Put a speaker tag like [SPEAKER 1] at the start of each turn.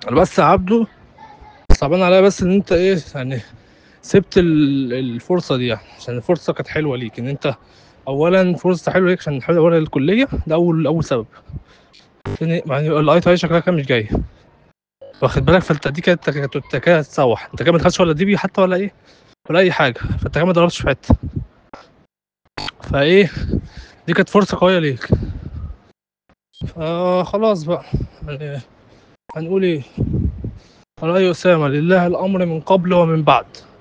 [SPEAKER 1] أنا بس يا عبدو صعبان عليا بس ان انت ايه يعني سبت ال- الفرصه دي يعني عشان الفرصه كانت حلوه ليك ان انت اولا فرصه حلوه ليك عشان حلوه اولا الكليه ده اول اول سبب تاني يعني الاي تي اي شكلها كان مش جاي واخد بالك فانت دي كانت كانت انت كده هتسوح انت كده ما دخلتش ولا دي بي حتى ولا ايه ولا اي حاجه فانت كده ما ضربتش في حته فايه دي كانت فرصه قويه ليك فخلاص بقى يعني هنقول ايه قال أي أسامة لله الأمر من قبل ومن بعد